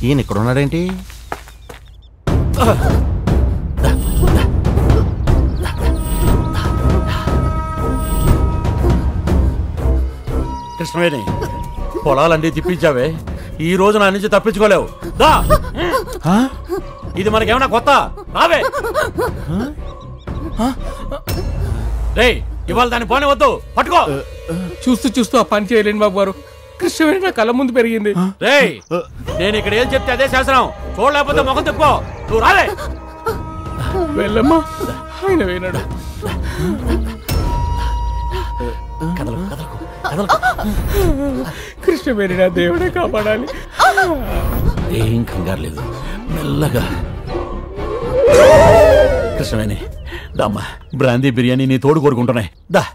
ఈయన ఇక్కడ ఉన్నాడేంటి కృష్ణవేణి పొలాలన్నీ తిప్పించావే ఈ రోజు నా నుంచి తప్పించుకోలేవు దా ఇది మనకేమన్నా కొత్త రావే రే ఇవాళ దాన్ని పోనీ వద్దు పట్టుకో చూస్తూ చూస్తూ ఆ పని చేయలేను బాబు గారు కృష్ణవేణి నా కళ్ళ ముందు పెరిగింది రే నేను ఇక్కడ ఏం చెప్తే అదే శాసనం చూడలేకపోతే ముఖం తిప్పుకో నువ్వు రాలే వెళ్ళమ్మా ఆయన వినడు కృష్ణవేణి నా దేవుడే కాపాడాలి ఏం కంగారు లేదు మెల్లగా కృష్ణవేణి దమ్మా బ్రాందీ బిర్యానీ నీ తోడు కోరుకుంటున్నాయి దా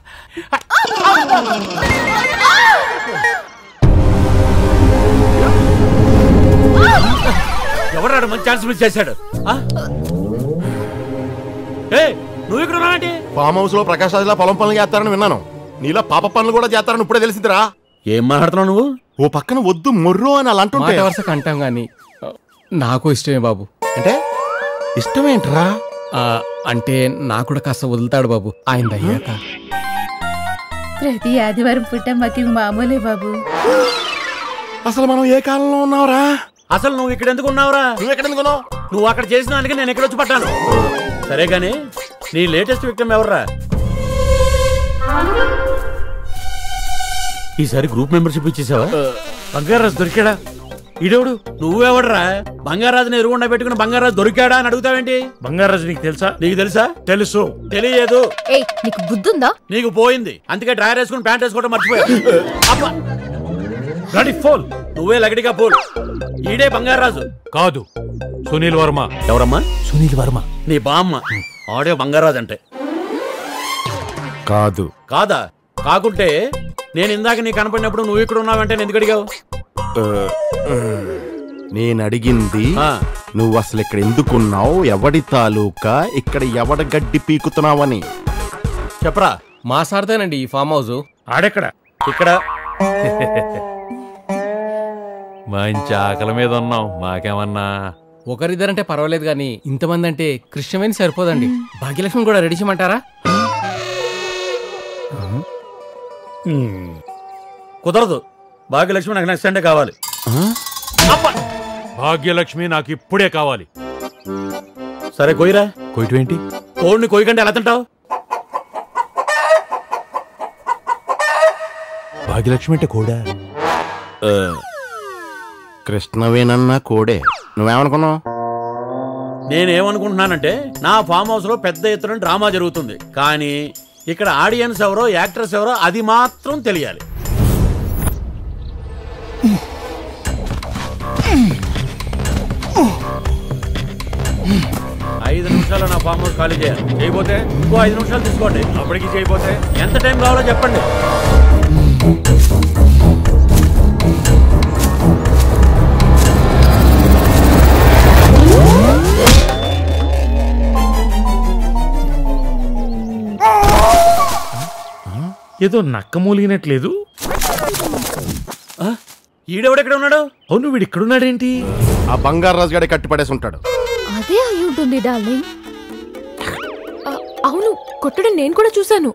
ఎవరాడు మంచి ఛాన్స్ మిస్ చేశాడు ఆ? ఏ నువ్వు ఇక్కడ ఉన్నావంటి ఫామ్ హౌస్ లో ప్రకాష్ రాజులా పొలం పనులు చేస్తారని విన్నాను నీలో పాప పనులు కూడా చేస్తారని ఇప్పుడే తెలిసిందిరా ఏం మాట్లాడుతున్నావు నువ్వు ఓ పక్కన వద్దు మొర్రో అని అలా అంటుంటే మాట వరుసకు అంటాం గాని నాకు ఇష్టమే బాబు అంటే ఇష్టమేంట్రా ఆ, అంటే నాకు కూడా కాస్త వదులుతాడు బాబు ఆయన అయ్యాక ప్రతి ఆదివారం పుట్ట మాకు ఇవి మామూలే బాబు అసలు మనం ఏ కాలంలో ఉన్నావురా అసలు నువ్వు ఇక్కడ ఎందుకు ఉన్నావురా నువ్వు ఎక్కడ ఎందుకున్నావు నువ్వు అక్కడ చేసిన దానికి నేను ఎక్కడ వచ్చి పడ్డాను సరే గాని నీ లేటెస్ట్ విక్టమ్ ఎవర్రా ఈసారి గ్రూప్ మెంబర్షిప్ ఇచ్చేసావా బంగారాజు దొరికాడా ఇడేవుడు నువ్వెవడరా బంగారాజుని ఎరుగుండా పెట్టుకుని బంగారాజు దొరికాడా అని అడుగుతావేంటి బంగారాజు నీకు తెలుసా నీకు తెలుసా తెలుసు తెలియదు ఏయ్ నీకు బుద్ధుందా నీకు పోయింది అందుకే డ్రైవర్ వేసుకుని ప్యాంట్ వేసుకోవడం మర్చిపోయా అబ్బా! రెడీ ఫోన్ నువ్వే లగడిగా పోల్ ఈడే బంగారాజు కాదు సునీల్ వర్మ ఎవరమ్మా సునీల్ వర్మ నీ బామ్మ ఆడే బంగారాజు అంటే కాదు కాదా కాకుంటే నేను ఇందాక నీ కనపడినప్పుడు నువ్వు ఇక్కడ ఉన్నావంటే నేను ఎందుకు అడిగావు నేను అడిగింది ఆ, నువ్వు అసలు ఇక్కడ ఎందుకున్నావు ఎవడి తాలూకా ఇక్కడ ఎవడ గడ్డి పీకుతున్నావని చెప్పరా మా సార్దేనండి ఈ ఫామ్ హౌస్ ఆడెక్కడ ఇక్కడ మంచి ఆకలి మీద ఉన్నాం మాకేమన్నా ఒకరిద్దరంటే పర్వాలేదు కానీ ఇంతమంది అంటే కృష్ణవేణి సరిపోదండి భాగ్యలక్ష్మి కూడా రెడీ చేయమంటారా కుదరదు భాగ్యలక్ష్మి నాకు నెక్స్ట్ సండే కావాలి భాగ్యలక్ష్మి నాకు ఇప్పుడే కావాలి సరే కొయ్యరా కొయిటు ఏంటి కోడిని కొయ్యకంటే ఎలా తింటావు భాగ్యలక్ష్మి అంటే కూడా కృష్ణవేనన్నా కోడే నువ్వేమనుకున్నావు నేనేమనుకుంటున్నానంటే నా ఫామ్ హౌస్ లో పెద్ద ఎత్తున డ్రామా జరుగుతుంది కానీ ఇక్కడ ఆడియన్స్ ఎవరో యాక్టర్స్ ఎవరో అది మాత్రం తెలియాలి ఐదు నిమిషాలు నా ఫామ్ హౌస్ ఖాళీ చేయాలి చేయబోతే ఇంకో ఐదు నిమిషాలు తీసుకోండి అప్పటికి చేయబోతే ఎంత టైం కావాలో చెప్పండి ఏదో నక్క మూలిగినట్లేదు ఈడెవడెక్కడ ఉన్నాడు అవును వీడు ఇక్కడున్నాడేంటి ఆ బంగారు రాజు గడే కట్టిపడేసి ఉంటాడు అదే అయి ఉంటుంది డార్లింగ్ ఆ, అవును కొట్టడం నేను కూడా చూశాను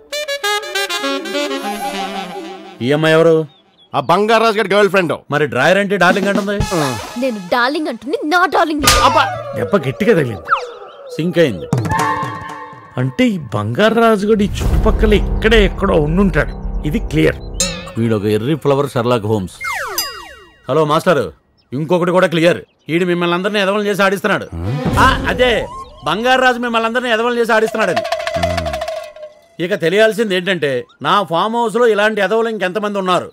ఈ అమ్మాయి ఎవరు ఆ బంగారు రాజు గడి గర్ల్ ఫ్రెండ్ మరి డ్రాయర్ అంటే డార్లింగ్ అంటుంది నేను డార్లింగ్ అంటుంది నా డార్లింగ్ దెబ్బ గట్టిగా తగిలింది సింక్ అయింది అంటే ఈ బంగారు రాజుగడు ఈ చుట్టుపక్కల ఇక్కడే ఎక్కడో ఉండుంటాడు ఇది క్లియర్ వీడు ఒక ఎర్రి flower Sherlock Holmes hello master ఇంకొకటి కూడా క్లియర్ ఈడు మిమ్మల్ని అందరినీ ఎదవలు చేసి ఆడిస్తున్నాడు ఆ, అదే బంగారు రాజు మిమ్మల్ని అందరినీ ఎదవలు చేసి ఆడిస్తున్నాడని ఇక తెలియాల్సింది ఏంటంటే నా ఫామ్ హౌస్ లో ఇలాంటి ఎదవలు ఇంకెంతమంది ఉన్నారు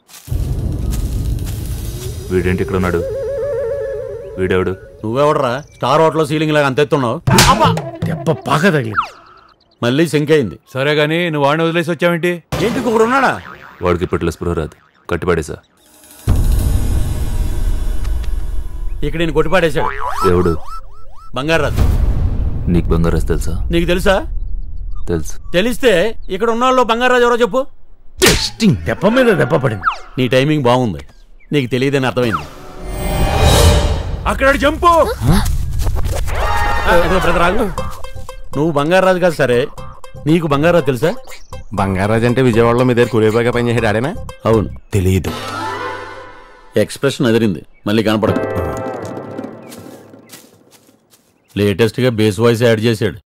వీడేంటి ఇక్కడ ఉన్నాడు వీడెవడు నువ్వెవడరా స్టార్ హోటల్ సీలింగ్ లాగా అంత ఎత్తున్నావు దెబ్బ బాగా తగిలింది మళ్ళీ సింక్ అయింది సరే గానీ నువ్వు వాడిని వదిలేసి వచ్చావేంటి ఏంటి ఇంకొకడు ఉన్నాడా వాడికి ఇప్పట్లో స్పృహ రాదు కట్టిపడేసా ఇక్కడ నేను కొట్టిపాడేశాడు ఎవడు బంగారు రాజు నీకు బంగారాజు తెలుసా నీకు తెలుసా తెలుసు తెలిస్తే ఇక్కడ ఉన్న వాళ్ళు బంగారు రాజు ఎవరో చెప్పు టెస్టింగ్ దెబ్బ మీద దెబ్బ పడింది నీ టైమింగ్ బాగుంది నీకు తెలియదని అర్థమైంది అక్కడ జంపు బ్రదర్ ఆగు నువ్వు బంగారాజు కాదు సరే నీకు బంగారాజు తెలుసా బంగారాజు అంటే విజయవాడలో మీ దగ్గర కురేబాగా పనిచేసాడు ఆడేనా అవును తెలియదు ఎక్స్ప్రెషన్ అదిరింది మళ్ళీ కనపడకు లేటెస్ట్గా బేస్ వాయిస్ యాడ్ చేశాడు